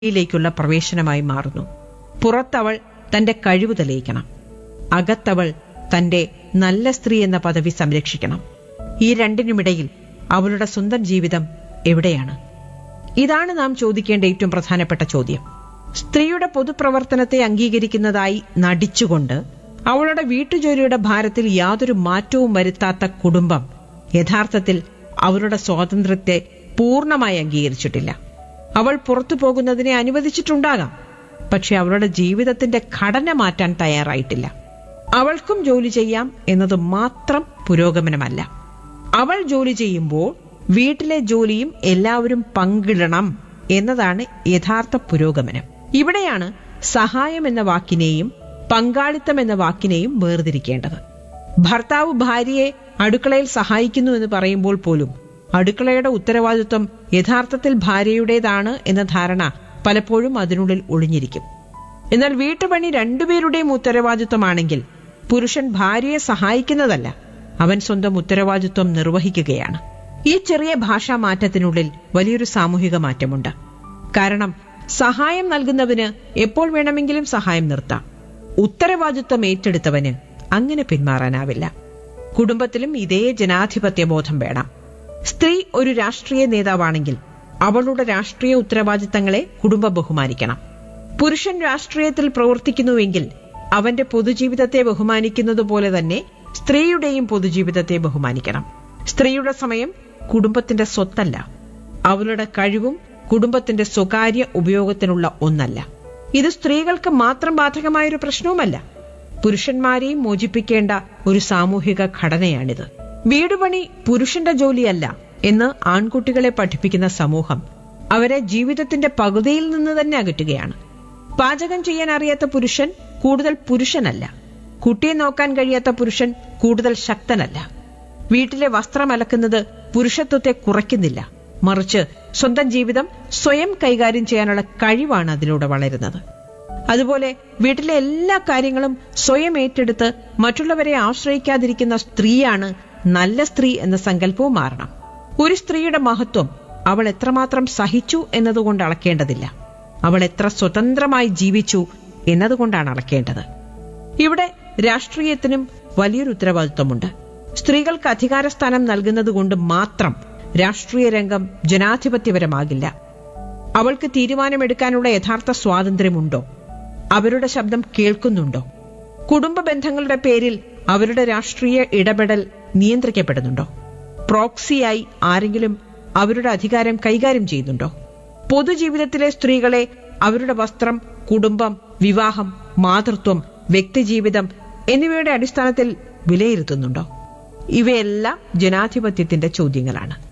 യിലേക്കുള്ള പ്രവേശനമായി മാറുന്നു പുറത്തവൾ തന്റെ കഴിവ് തെളിയിക്കണം അകത്തവൾ തന്റെ നല്ല സ്ത്രീ എന്ന പദവി സംരക്ഷിക്കണം ഈ രണ്ടിനുമിടയിൽ അവളുടെ സ്വന്തം ജീവിതം എവിടെയാണ് ഇതാണ് നാം ചോദിക്കേണ്ട ഏറ്റവും പ്രധാനപ്പെട്ട ചോദ്യം സ്ത്രീയുടെ പൊതുപ്രവർത്തനത്തെ അംഗീകരിക്കുന്നതായി നടിച്ചുകൊണ്ട് അവളുടെ വീട്ടുജോലിയുടെ ഭാരത്തിൽ യാതൊരു മാറ്റവും വരുത്താത്ത കുടുംബം യഥാർത്ഥത്തിൽ അവളുടെ സ്വാതന്ത്ര്യത്തെ പൂർണ്ണമായി അംഗീകരിച്ചിട്ടില്ല അവൾ പുറത്തു പോകുന്നതിനെ അനുവദിച്ചിട്ടുണ്ടാകാം പക്ഷെ അവളുടെ ജീവിതത്തിന്റെ ഘടന മാറ്റാൻ തയ്യാറായിട്ടില്ല അവൾക്കും ജോലി ചെയ്യാം എന്നത് മാത്രം പുരോഗമനമല്ല അവൾ ജോലി ചെയ്യുമ്പോൾ വീട്ടിലെ ജോലിയും എല്ലാവരും പങ്കിടണം എന്നതാണ് യഥാർത്ഥ പുരോഗമനം ഇവിടെയാണ് സഹായം എന്ന വാക്കിനെയും പങ്കാളിത്തം എന്ന വാക്കിനെയും വേർതിരിക്കേണ്ടത് ഭർത്താവ് ഭാര്യയെ അടുക്കളയിൽ സഹായിക്കുന്നു എന്ന് പറയുമ്പോൾ പോലും അടുക്കളയുടെ ഉത്തരവാദിത്വം യഥാർത്ഥത്തിൽ ഭാര്യയുടേതാണ് എന്ന ധാരണ പലപ്പോഴും അതിനുള്ളിൽ ഒളിഞ്ഞിരിക്കും എന്നാൽ വീട്ടുപണി രണ്ടുപേരുടെയും ഉത്തരവാദിത്വമാണെങ്കിൽ പുരുഷൻ ഭാര്യയെ സഹായിക്കുന്നതല്ല അവൻ സ്വന്തം ഉത്തരവാദിത്വം നിർവഹിക്കുകയാണ് ഈ ചെറിയ ഭാഷാ മാറ്റത്തിനുള്ളിൽ വലിയൊരു സാമൂഹിക മാറ്റമുണ്ട് കാരണം സഹായം നൽകുന്നവന് എപ്പോൾ വേണമെങ്കിലും സഹായം നിർത്താം ഉത്തരവാദിത്വം ഏറ്റെടുത്തവന് അങ്ങനെ പിന്മാറാനാവില്ല കുടുംബത്തിലും ഇതേ ജനാധിപത്യ ബോധം വേണം സ്ത്രീ ഒരു രാഷ്ട്രീയ നേതാവാണെങ്കിൽ അവളുടെ രാഷ്ട്രീയ ഉത്തരവാദിത്തങ്ങളെ കുടുംബം ബഹുമാനിക്കണം പുരുഷൻ രാഷ്ട്രീയത്തിൽ പ്രവർത്തിക്കുന്നുവെങ്കിൽ അവന്റെ പൊതുജീവിതത്തെ ബഹുമാനിക്കുന്നത് പോലെ തന്നെ സ്ത്രീയുടെയും പൊതുജീവിതത്തെ ബഹുമാനിക്കണം സ്ത്രീയുടെ സമയം കുടുംബത്തിന്റെ സ്വത്തല്ല അവളുടെ കഴിവും കുടുംബത്തിന്റെ സ്വകാര്യ ഉപയോഗത്തിനുള്ള ഒന്നല്ല ഇത് സ്ത്രീകൾക്ക് മാത്രം ബാധകമായ ഒരു പ്രശ്നവുമല്ല പുരുഷന്മാരെയും മോചിപ്പിക്കേണ്ട ഒരു സാമൂഹിക ഘടനയാണിത് വീടുപണി പുരുഷന്റെ ജോലിയല്ല എന്ന് ആൺകുട്ടികളെ പഠിപ്പിക്കുന്ന സമൂഹം അവരെ ജീവിതത്തിന്റെ പകുതിയിൽ നിന്ന് തന്നെ അകറ്റുകയാണ് പാചകം ചെയ്യാൻ അറിയാത്ത പുരുഷൻ കൂടുതൽ പുരുഷനല്ല കുട്ടിയെ നോക്കാൻ കഴിയാത്ത പുരുഷൻ കൂടുതൽ ശക്തനല്ല വീട്ടിലെ വസ്ത്രം അലക്കുന്നത് പുരുഷത്വത്തെ കുറയ്ക്കുന്നില്ല മറിച്ച് സ്വന്തം ജീവിതം സ്വയം കൈകാര്യം ചെയ്യാനുള്ള കഴിവാണ് അതിലൂടെ വളരുന്നത് അതുപോലെ വീട്ടിലെ എല്ലാ കാര്യങ്ങളും സ്വയം ഏറ്റെടുത്ത് മറ്റുള്ളവരെ ആശ്രയിക്കാതിരിക്കുന്ന സ്ത്രീയാണ് നല്ല സ്ത്രീ എന്ന സങ്കല്പവും മാറണം ഒരു സ്ത്രീയുടെ മഹത്വം അവൾ എത്രമാത്രം സഹിച്ചു എന്നതുകൊണ്ട് അളക്കേണ്ടതില്ല അവൾ എത്ര സ്വതന്ത്രമായി ജീവിച്ചു എന്നതുകൊണ്ടാണ് അളക്കേണ്ടത് ഇവിടെ രാഷ്ട്രീയത്തിനും വലിയൊരു ഉത്തരവാദിത്വമുണ്ട് സ്ത്രീകൾക്ക് അധികാരസ്ഥാനം നൽകുന്നതുകൊണ്ട് മാത്രം രാഷ്ട്രീയ രംഗം ജനാധിപത്യപരമാകില്ല അവൾക്ക് തീരുമാനമെടുക്കാനുള്ള യഥാർത്ഥ സ്വാതന്ത്ര്യമുണ്ടോ അവരുടെ ശബ്ദം കേൾക്കുന്നുണ്ടോ കുടുംബ ബന്ധങ്ങളുടെ പേരിൽ അവരുടെ രാഷ്ട്രീയ ഇടപെടൽ നിയന്ത്രിക്കപ്പെടുന്നുണ്ടോ പ്രോക്സിയായി ആരെങ്കിലും അവരുടെ അധികാരം കൈകാര്യം ചെയ്യുന്നുണ്ടോ പൊതുജീവിതത്തിലെ സ്ത്രീകളെ അവരുടെ വസ്ത്രം കുടുംബം വിവാഹം മാതൃത്വം വ്യക്തിജീവിതം എന്നിവയുടെ അടിസ്ഥാനത്തിൽ വിലയിരുത്തുന്നുണ്ടോ ഇവയെല്ലാം ജനാധിപത്യത്തിന്റെ ചോദ്യങ്ങളാണ്